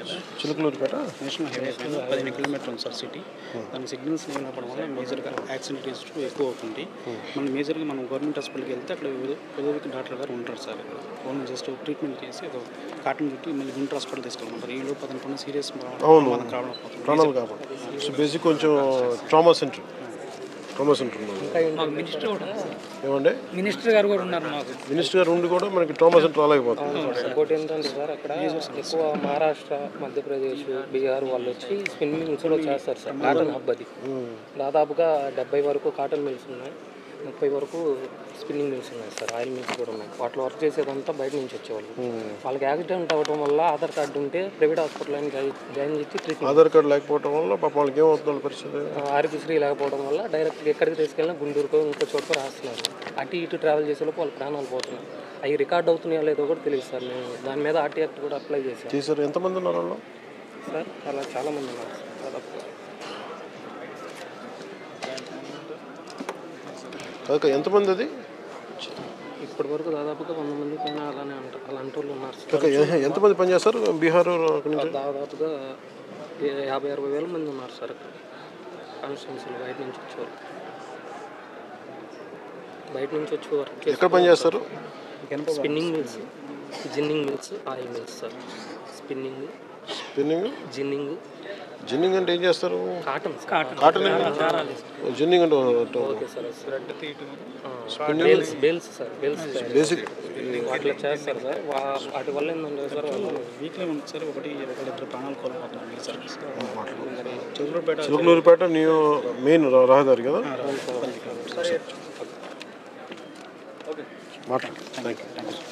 కదా Chilakaluripet national highway పైన పదిహేను కిలోమీటర్ ఉంది సార్ సిటీ దాని సిగ్నల్స్ లేనప్పడం వల్ల మేజర్గా యాక్సిడెంట్ కేసులు ఎక్కువ అవుతుంది మనం మేజర్గా మనం గవర్నమెంట్ హాస్పిటల్కి వెళ్తే అక్కడ పెదవికి డాక్టర్ గారు ఉంటారు సార్ ఇక్కడ ఓన్లీ జస్ట్ ట్రీట్మెంట్ చేసి ఏదో కాటన్ చుట్టి మళ్ళీ గుంటూరు హాస్పిటల్ తీసుకెళ్ళమంటారు ఈ లోపు అతనికి సీరియస్ అవును. మనం ప్రాబ్లం అవుతుంది ప్రాణాలు కాబట్టి సో బేసిక్ కొంచెం ట్రామా సెంటర్ ట్రామా సెంటర్ ఉన్నది మాకు మినిస్టర్ కూడా ఉన్నారు సార్. ఏమండి మినిస్టర్ గారు కూడా ఉన్నారు మాకు మినిస్టర్ గారు ఉండి కూడా మనకి ట్రామా సెంటర్ రాలేకపోతుంది ఇంకోటి ఏంటంటే సార్ అక్కడ ఎక్కువ మహారాష్ట్ర మధ్యప్రదేశ్ బీహార్ వాళ్ళు వచ్చి స్పిన్నింగ్ మిల్స్ కూడా చేస్తారు సార్ కాటన్ హబ్ అది దాదాపుగా డెబ్బై వరకు కాటన్ మిల్స్ ఉన్నాయి ముప్పై వరకు స్పిన్నింగ్ మిల్స్ ఉన్నాయి సార్ ఆయిల్ మిల్స్ కూడా ఉన్నాయి వాటిలో వర్క్ చేసేదంతా బయట నుంచి వచ్చేవాళ్ళు వాళ్ళకి యాక్సిడెంట్ అవ్వడం వల్ల ఆధార్ కార్డు ఉంటే ప్రైవేట్ హాస్పిటల్ అని జాయిన్ చేసి ట్రీట్మెంట్ ఆధార్ కార్డు లేకపోవడం వల్ల పాపం వాళ్ళకి ఏమవుతుంది వాళ్ళ పరిస్థితి ఆరోగ్యశ్రీ లేకపోవడం వల్ల డైరెక్ట్గా ఎక్కడికి తీసుకెళ్ళినా గుంటూరుకో ఇంకో చోటుకో రాస్తున్నారు అటు ఇటు ట్రావెల్ చేసేలోపు వాళ్ళ ప్రాణాలు పోతున్నాయి అవి రికార్డ్ అవుతున్నాయో లేదో కూడా తెలియదు సార్ మేము దాని మీద ఆర్టీ యాక్ట్ కూడా అప్లై చేశాం చేశారు ఎంతమంది ఉన్నారు వాళ్ళు సార్ అలా చాలా మంది ఉన్నారు సార్ దాదాపు కాక ఎంతమంది అది ఇప్పటి వరకు దాదాపుగా వంద మంది పైన అలానే అంటారు అలాంటి వాళ్ళు ఉన్నారు సార్ కాక ఎ- ఎంతమంది పనిచేస్తారు బీహార్ అక్కడి నుంచి దాదాపుగా ఏ- యాభై అరవై వేల మంది ఉన్నారు సార్ అక్కడ కాన్స్టిట్యున్సీలు బయట నుంచి వచ్చేవారు బయట నుంచి వచ్చి వర్క్ ఎక్కడ పనిచేస్తారు spinning mills ginning mills oil mills sir spinning spinning ginning ginning అంటే ఏం చేస్తారు కాటన్ కాటన్ కాటన్ జిన్నింగ్ అంటే okay sir bales bales sir bales basic వాటిలో చేస్తారు సార్ వా- వాటి వల్ల ఏంటంటే సార్ వాళ్ళు వీక్లీ ఉంది సార్ ఒకటి ఒకరిద్దరు ప్రాణాలు కోల్పోతున్నాం ఈ sir Chandrapeta Chilakaluripeta new main రహదారి కదా మాట్లాడు థ్యాంక్ యూ